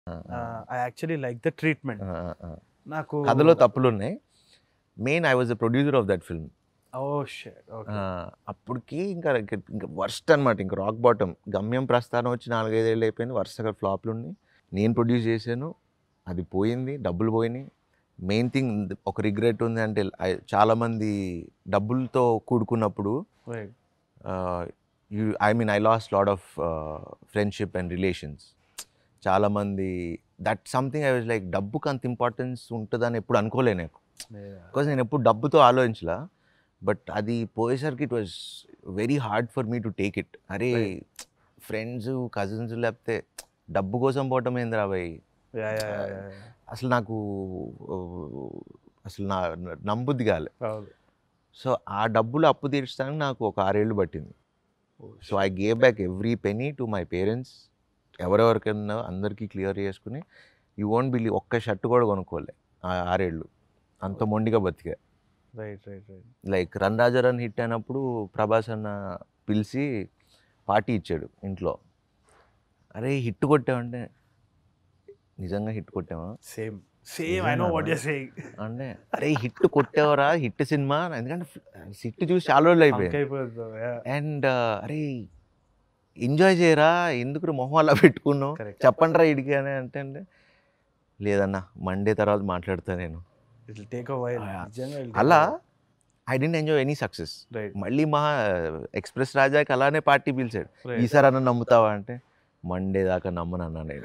I actually like the treatment నాకు కథలో తప్పులు ఉన్నాయి main I was the producer of that film oh shit okay అప్పటికి ఇంకా ఇంకా వర్స్ట్ అనమాట ఇంకా రాక్ బాటమ్ గమ్యం ప్రస్థానం వచ్చి నాలుగైదేళ్ళు అయిపోయింది వరుసగా ఫ్లాప్లు ఉన్నాయి నేను ప్రొడ్యూస్ చేశాను అది పోయింది డబ్బులు పోయినాయి మెయిన్ థింగ్ ఒక రిగ్రెట్ ఉంది అంటే I- చాలామంది డబ్బులతో కూడుకున్నప్పుడు right you I mean I lost lot of friendship and relations చాలామంది that something I was like డబ్బుకి అంత ఇంపార్టెన్స్ ఉంటుందని ఎప్పుడు అనుకోలే నాకు బికాజ్ నేను ఎప్పుడు డబ్బుతో ఆలోచించలా బట్ అది పోయేసరికి it was very hard for me to take it అరే Right. ఫ్రెండ్స్ కజిన్స్ లేకపోతే డబ్బు కోసం పోవటం ఏందిరా భయ్ అసలు నాకు ఆ, అసలు నా నమ్ముద్ది కాలే సో ఆ డబ్బులు అప్పు తీర్చడానికి నాకు ఒక ఆరేళ్ళు పట్టింది so I gave back every penny to my parents ఎవరెవరికైనా అందరికీ క్లియర్ చేసుకుని యూ వోంట్ బిలీవ్ ఒక్క షర్ట్ కూడా కొనుక్కోలే ఆ ఆరేళ్ళు అంత మొండిగా బతికా right right right like run Raja run hit అయినప్పుడు ప్రభాస్ అన్న పిలిచి పార్టీ ఇచ్చాడు ఇంట్లో అరే హిట్ కొట్టామంటే నిజంగా హిట్ కొట్టామా same same I know what you saying అంటే అరే హిట్ కొట్టావరా హిట్ సినిమా ఎందుకంటే హిట్ చూసి చాలా రోజులు అయిపోయింది అయిపోయింది అండ్ అరే ఎంజాయ్ చేయరా ఎందుకు మొహం అలా పెట్టుకున్నావు Correct. చెప్పండి రా ఇడికి అని అంటే అంటే, లేదన్న మండే తర్వాత మాట్లాడతా నేను it will take a while Ah, నిజంగా అలా I didn't enjoy any success right మళ్ళీ మా ఎక్స్ప్రెస్ రాజాకి అలానే పార్టీ పిలిచాడు రైట్ ఈసారి అన్న నమ్ముతావా అంటే మండే దాకా నమ్మను అన్నా నేను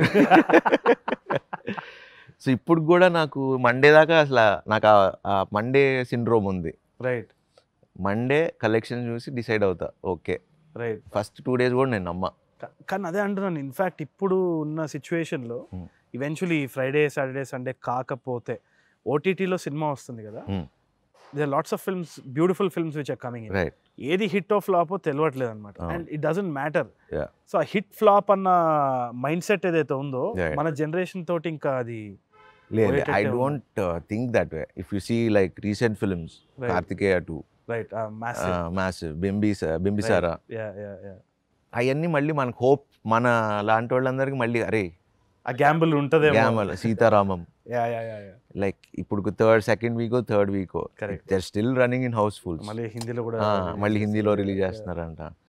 సో ఇప్పుడు కూడా నాకు మండే దాకా అసలు నాకు ఆ- ఆ మండే సిండ్రోమ్ ఉంది రైట్ మండే కలెక్షన్ చూసి డిసైడ్ అవుతా okay right first two days కూడా నేను నమ్మా కానీ అదే అంటున్నాను ఇన్ఫాక్ట్ ఇప్పుడు ఉన్న సిచ్యువేషన్లో Hmm. Eventually Friday Saturday Sunday కాకపోతే ఓటీటీలో సినిమా వస్తుంది కదా Hmm. They lots of films beautiful films which are coming in right ఏది హిట్ ఆఫ్ ఫ్లాప్ తెలియట్లేదు అనమాట అవును. And it doesn't matter Yeah. So ఆ హిట్ ఫ్లాప్ అన్న మైండ్ సెట్ ఏదైతే ఉందో Yeah, yeah. మన జనరేషన్ తోటి ఇంకా అది లేదు ఐ పోయేటట్టే don't think that way if you see like recent films Right. Karthikeya two right mass mass బింబిస బింబిసారా యా యా యా అవన్నీ మళ్ళీ మనకు హోప్ మన లాంటి వాళ్ళందరికీ మళ్ళీ అరే ఆ గ్యాంబుల్ ఉంటదేమో gamble Sita Ramam yeah yeah yeah yeah like ఇప్పుడు థర్డ్ సెకండ్ వీకో థర్డ్ వీకో Correct. There still running in house fulls మళ్ళీ హిందీలో కూడా మళ్ళీ release హిందీలో చేస్తారు. Release Yeah. చేస్తున్నారంట